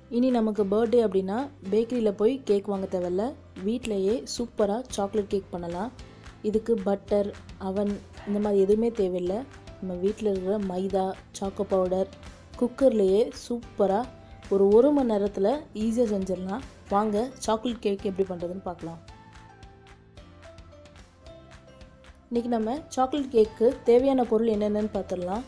இனி நமக்கு பர்த்டே அப்படின்னா பேக்கரியில் போய் கேக் வாங்க தேவையில்ல வீட்டிலையே சூப்பராக சாக்லேட் கேக் பண்ணலாம் இதுக்கு பட்டர் அவன் இந்த மாதிரி எதுவுமே தேவையில்லை நம்ம வீட்டில் இருக்கிற மைதா சாக்கோ பவுடர் குக்கர்லேயே சூப்பராக ஒரு ஒரு மணி நேரத்தில் ஈஸியாக செஞ்சிடலாம் வாங்க சாக்லேட் கேக் எப்படி பண்ணுறதுன்னு பார்க்கலாம் இன்றைக்கி நம்ம சாக்லேட் கேக்கு தேவையான பொருள் என்னென்னு பார்த்துடலாம்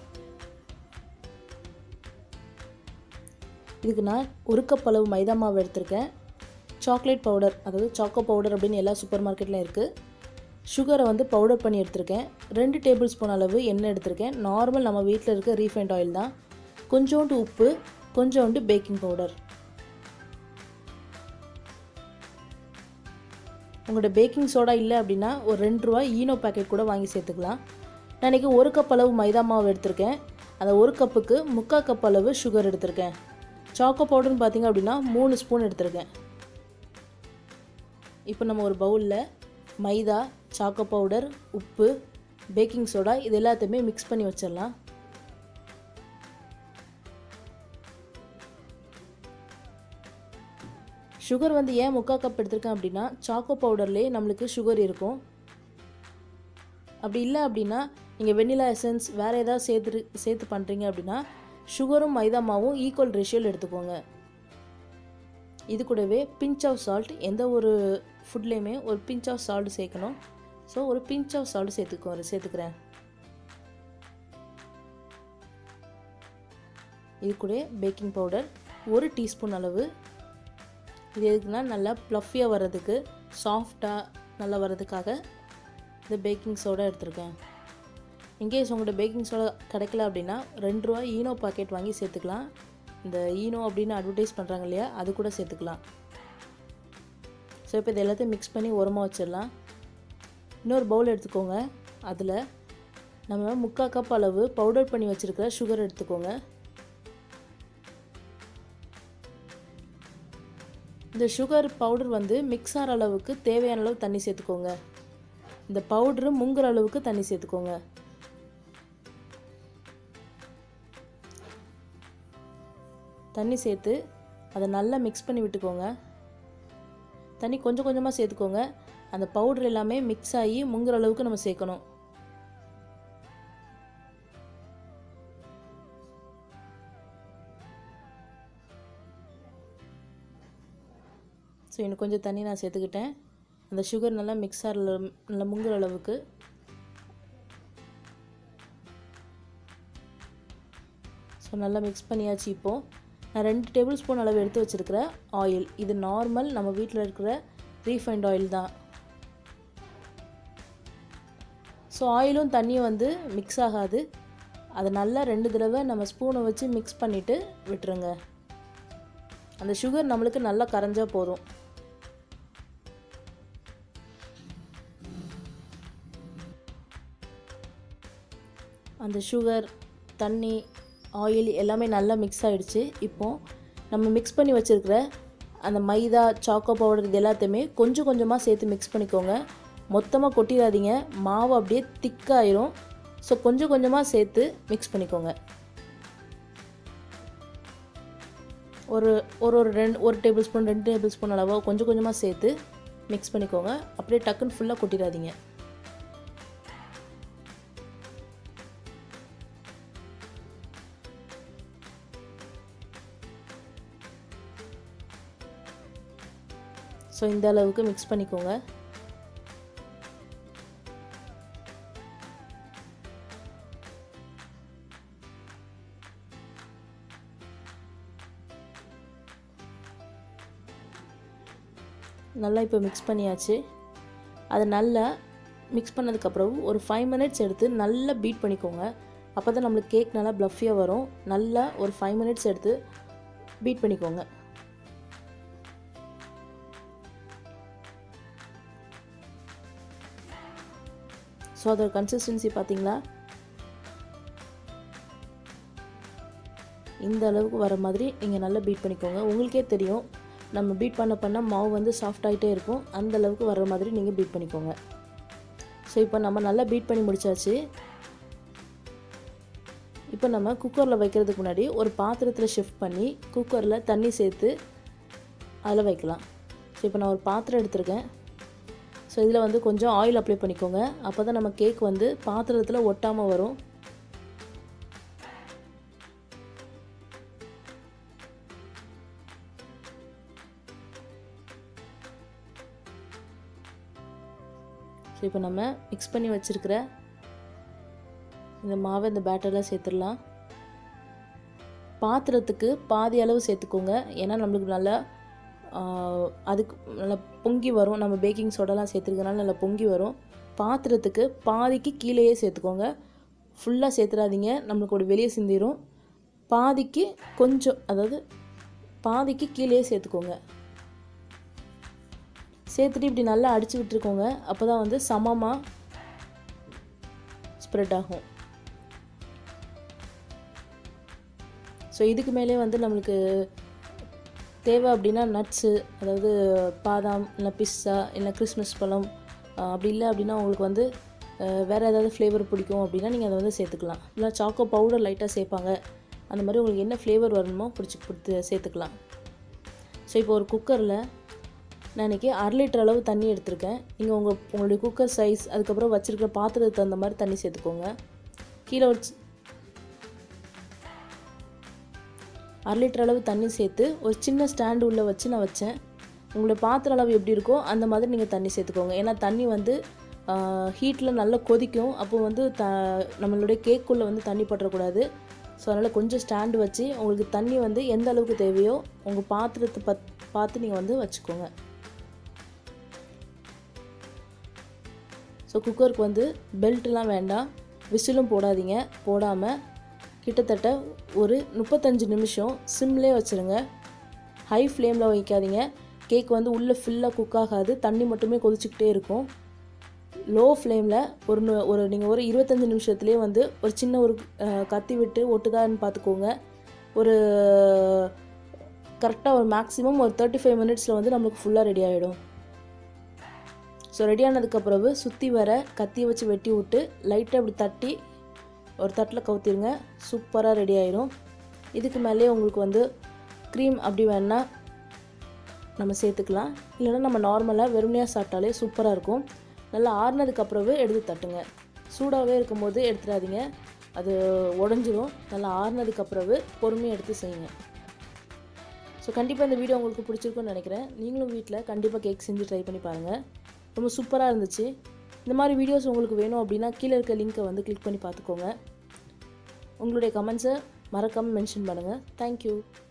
இதுக்கு நான் ஒரு கப் அளவு மைதா மாவு எடுத்திருக்கேன் சாக்லேட் பவுடர் அதாவது சாக்கோ பவுடர் அப்படின்னு எல்லா சூப்பர் மார்க்கெட்லையும் இருக்குது சுகரை வந்து பவுடர் பண்ணி எடுத்திருக்கேன் ரெண்டு டேபிள் ஸ்பூன் அளவு எண்ணெய் எடுத்திருக்கேன் நார்மல் நம்ம வீட்டில் இருக்க ரீஃபைண்ட் ஆயில் தான் கொஞ்சோண்டு உப்பு கொஞ்சோண்டு பேக்கிங் பவுடர் உங்களோட பேக்கிங் சோடா இல்லை அப்படின்னா ஒரு ரெண்டு ரூபா ஈனோ பேக்கெட் கூட வாங்கி சேர்த்துக்கலாம் நான் இன்றைக்கி ஒரு கப் அளவு மைதா மாவு எடுத்திருக்கேன் அந்த ஒரு கப்புக்கு முக்கால் கப் அளவு சுகர் எடுத்திருக்கேன் சாக்கோ பவுடர்னு பார்த்தீங்க அப்படின்னா மூணு ஸ்பூன் எடுத்திருக்கேன் இப்போ நம்ம ஒரு பவுலில் மைதா சாக்கோ பவுடர் உப்பு பேக்கிங் சோடா இது எல்லாத்தையுமே மிக்ஸ் பண்ணி வச்சிடலாம் சுகர் வந்து ஏன் முக்கால் கப் எடுத்திருக்கேன் அப்படின்னா சாக்கோ பவுடர்லேயே நம்மளுக்கு சுகர் இருக்கும் அப்படி இல்லை அப்படின்னா நீங்கள் வெண்ணிலா எசன்ஸ் வேறு ஏதாவது சேர்த்து சேர்த்து பண்ணுறீங்க அப்படின்னா சுகரும் மைதா மாவும் ஈக்குவல் ரேஷியோவில் எடுத்துக்கோங்க இது கூடவே பிஞ்ச் ஆஃப் சால்ட் எந்த ஒரு ஃபுட்லேயுமே ஒரு பிஞ்ச் ஆஃப் சால்ட் சேர்க்கணும் ஸோ ஒரு பிஞ்ச் ஆஃப் சால்ட் சேர்த்துக்கோ சேர்த்துக்கிறேன் இது கூட பேக்கிங் பவுடர் ஒரு டீஸ்பூன் அளவு இது எதுக்குன்னா நல்லா ப்ளஃபியாக வர்றதுக்கு சாஃப்டாக நல்லா வர்றதுக்காக இந்த பேக்கிங் சோடா எடுத்திருக்கேன் இன்கேஸ் உங்கள்கிட்ட பேக்கிங் சோடா கிடைக்கல அப்படின்னா ரெண்டு ரூபா ஈனோ பாக்கெட் வாங்கி சேர்த்துக்கலாம் இந்த ஈனோ அப்படின்னு அட்வர்டைஸ் பண்ணுறாங்க இல்லையா அது கூட சேர்த்துக்கலாம் ஸோ இப்போ இது எல்லாத்தையும் மிக்ஸ் பண்ணி உரமாக வச்சிடலாம் இன்னொரு பவுல் எடுத்துக்கோங்க அதில் நம்ம முக்கால் கப் அளவு பவுடர் பண்ணி வச்சுருக்கிற சுகர் எடுத்துக்கோங்க இந்த சுகர் பவுடர் வந்து மிக்ஸ் ஆகிற அளவுக்கு தேவையான அளவு தண்ணி சேர்த்துக்கோங்க இந்த பவுட்ரு முங்குற அளவுக்கு தண்ணி சேர்த்துக்கோங்க தண்ணி சேர்த்து அதை நல்லா மிக்ஸ் பண்ணி விட்டுக்கோங்க தண்ணி கொஞ்சம் கொஞ்சமாக சேர்த்துக்கோங்க அந்த பவுடர் எல்லாமே மிக்ஸ் ஆகி முங்குற அளவுக்கு நம்ம சேர்க்கணும் ஸோ இன்னும் கொஞ்சம் தண்ணி நான் சேர்த்துக்கிட்டேன் அந்த சுகர் நல்லா மிக்ஸ் ஆகிற நல்லா முங்குற அளவுக்கு ஸோ நல்லா மிக்ஸ் பண்ணியாச்சு இப்போது நான் ரெண்டு டேபிள் ஸ்பூன் அளவு எடுத்து வச்சுருக்கிற ஆயில் இது நார்மல் நம்ம வீட்டில் இருக்கிற ரீஃபைண்ட் ஆயில் தான் ஸோ ஆயிலும் தண்ணியும் வந்து மிக்ஸ் ஆகாது அதை நல்லா ரெண்டு தடவை நம்ம ஸ்பூனை வச்சு மிக்ஸ் பண்ணிவிட்டு விட்டுருங்க அந்த சுகர் நம்மளுக்கு நல்லா கரைஞ்சா போதும் அந்த சுகர் தண்ணி ஆயில் எல்லாமே நல்லா மிக்ஸ் ஆகிடுச்சு இப்போது நம்ம மிக்ஸ் பண்ணி வச்சுருக்கிற அந்த மைதா சாக்கோ பவுடர் இது எல்லாத்தையுமே கொஞ்சம் கொஞ்சமாக சேர்த்து மிக்ஸ் பண்ணிக்கோங்க மொத்தமாக கொட்டிடாதீங்க மாவு அப்படியே திக்காயிரும் ஸோ கொஞ்சம் கொஞ்சமாக சேர்த்து மிக்ஸ் பண்ணிக்கோங்க ஒரு ஒரு ஒரு ரெண்டு ஒரு டேபிள் ஸ்பூன் ரெண்டு டேபிள் ஸ்பூன் அளவோ கொஞ்சம் கொஞ்சமாக சேர்த்து மிக்ஸ் பண்ணிக்கோங்க அப்படியே டக்குன்னு ஃபுல்லாக கொட்டிடாதீங்க ஸோ இந்த அளவுக்கு மிக்ஸ் பண்ணிக்கோங்க நல்லா இப்போ மிக்ஸ் பண்ணியாச்சு அதை நல்லா மிக்ஸ் பண்ணதுக்கப்புறம் ஒரு ஃபைவ் மினிட்ஸ் எடுத்து நல்லா பீட் பண்ணிக்கோங்க அப்போ தான் நம்மளுக்கு கேக் நல்லா ப்ளஃபியாக வரும் நல்லா ஒரு ஃபைவ் மினிட்ஸ் எடுத்து பீட் பண்ணிக்கோங்க ஸோ அதோட கன்சிஸ்டன்சி பார்த்தீங்களா இந்த அளவுக்கு வர மாதிரி நீங்கள் நல்லா பீட் பண்ணிக்கோங்க உங்களுக்கே தெரியும் நம்ம பீட் பண்ண பண்ண மாவு வந்து சாஃப்ட் ஆகிட்டே இருக்கும் அந்த அளவுக்கு வர மாதிரி நீங்கள் பீட் பண்ணிக்கோங்க ஸோ இப்போ நம்ம நல்லா பீட் பண்ணி முடிச்சாச்சு இப்போ நம்ம குக்கரில் வைக்கிறதுக்கு முன்னாடி ஒரு பாத்திரத்தில் ஷிஃப்ட் பண்ணி குக்கரில் தண்ணி சேர்த்து அதில் வைக்கலாம் ஸோ இப்போ நான் ஒரு பாத்திரம் எடுத்திருக்கேன் ஸோ இதில் வந்து கொஞ்சம் ஆயில் அப்ளை பண்ணிக்கோங்க அப்போ தான் நம்ம கேக் வந்து பாத்திரத்தில் ஒட்டாமல் வரும் ஸோ இப்போ நம்ம மிக்ஸ் பண்ணி வச்சுருக்கிற இந்த மாவை இந்த பேட்டரில் சேர்த்துடலாம் பாத்திரத்துக்கு பாதி அளவு சேர்த்துக்கோங்க ஏன்னா நம்மளுக்கு நல்லா அதுக்கு நல்லா பொங்கி வரும் நம்ம பேக்கிங் சோடாலாம் சேர்த்துருக்கனால நல்லா பொங்கி வரும் பாத்திரத்துக்கு பாதிக்கு கீழேயே சேர்த்துக்கோங்க ஃபுல்லாக சேர்த்துடாதீங்க நம்மளுக்கு ஒரு வெளியே சிந்திரும் பாதிக்கு கொஞ்சம் அதாவது பாதிக்கு கீழேயே சேர்த்துக்கோங்க சேர்த்துட்டு இப்படி நல்லா அடித்து விட்டுருக்கோங்க அப்போ தான் வந்து சமமாக ஸ்ப்ரெட் ஆகும் ஸோ இதுக்கு மேலே வந்து நம்மளுக்கு தேவை அப்படின்னா நட்ஸு அதாவது பாதாம் இல்லை பிஸ்ஸா இல்லை கிறிஸ்மஸ் பழம் அப்படி இல்லை அப்படின்னா உங்களுக்கு வந்து வேறு ஏதாவது ஃப்ளேவர் பிடிக்கும் அப்படின்னா நீங்கள் அதை வந்து சேர்த்துக்கலாம் இல்லை சாக்கோ பவுடர் லைட்டாக சேர்ப்பாங்க அந்த மாதிரி உங்களுக்கு என்ன ஃப்ளேவர் வரணுமோ பிடிச்சி கொடுத்து சேர்த்துக்கலாம் ஸோ இப்போ ஒரு குக்கரில் நான் இன்றைக்கி அரை லிட்டர் அளவு தண்ணி எடுத்திருக்கேன் நீங்கள் உங்கள் உங்களுடைய குக்கர் சைஸ் அதுக்கப்புறம் வச்சுருக்கிற பாத்திரத்துக்கு தகுந்த மாதிரி தண்ணி சேர்த்துக்கோங்க கீழே வச்சு அரை லிட்டர் அளவு தண்ணி சேர்த்து ஒரு சின்ன ஸ்டாண்டு உள்ளே வச்சு நான் வச்சேன் உங்களுடைய பாத்திர அளவு எப்படி இருக்கோ அந்த மாதிரி நீங்கள் தண்ணி சேர்த்துக்கோங்க ஏன்னா தண்ணி வந்து ஹீட்டில் நல்லா கொதிக்கும் அப்போ வந்து த நம்மளுடைய கேக்குள்ளே வந்து தண்ணி பற்றக்கூடாது ஸோ அதனால் கொஞ்சம் ஸ்டாண்டு வச்சு உங்களுக்கு தண்ணி வந்து எந்த அளவுக்கு தேவையோ உங்கள் பாத்திரத்தை பத் பார்த்து நீங்கள் வந்து வச்சுக்கோங்க ஸோ குக்கருக்கு வந்து பெல்ட்லாம் வேண்டாம் விசிலும் போடாதீங்க போடாமல் கிட்டத்தட்ட ஒரு முப்பத்தஞ்சு நிமிஷம் சிம்லே வச்சுருங்க ஹை ஃப்ளேமில் வைக்காதீங்க கேக் வந்து உள்ளே ஃபுல்லாக குக் ஆகாது தண்ணி மட்டுமே கொதிச்சுக்கிட்டே இருக்கும் லோ ஃப்ளேமில் ஒரு ஒரு நீங்கள் ஒரு இருபத்தஞ்சி நிமிஷத்துலேயே வந்து ஒரு சின்ன ஒரு கத்தி விட்டு ஒட்டுதான்னு பார்த்துக்கோங்க ஒரு கரெக்டாக ஒரு மேக்ஸிமம் ஒரு தேர்ட்டி ஃபைவ் மினிட்ஸில் வந்து நம்மளுக்கு ஃபுல்லாக ரெடி ஆகிடும் ஸோ ரெடி ஆனதுக்கப்புறவு சுற்றி வர கத்தியை வச்சு வெட்டி விட்டு லைட்டாக இப்படி தட்டி ஒரு தட்டில் கவுத்திருங்க சூப்பராக ரெடி ஆயிரும் இதுக்கு மேலேயே உங்களுக்கு வந்து க்ரீம் அப்படி வேணால் நம்ம சேர்த்துக்கலாம் இல்லைன்னா நம்ம நார்மலாக வெறுமையாக சாப்பிட்டாலே சூப்பராக இருக்கும் நல்லா ஆறுனதுக்கப்புறவு எடுத்து தட்டுங்க சூடாகவே இருக்கும்போது எடுத்துடாதீங்க அது உடஞ்சிரும் நல்லா ஆறுனதுக்கப்புறவு பொறுமையாக எடுத்து செய்யுங்க ஸோ கண்டிப்பாக இந்த வீடியோ உங்களுக்கு பிடிச்சிருக்குன்னு நினைக்கிறேன் நீங்களும் வீட்டில் கண்டிப்பாக கேக் செஞ்சு ட்ரை பண்ணி பாருங்கள் ரொம்ப சூப்பராக இருந்துச்சு இந்த மாதிரி வீடியோஸ் உங்களுக்கு வேணும் அப்படின்னா கீழே இருக்க லிங்க்கை வந்து கிளிக் பண்ணி பார்த்துக்கோங்க உங்களுடைய கமெண்ட்ஸை மறக்காமல் மென்ஷன் பண்ணுங்கள் தேங்க்யூ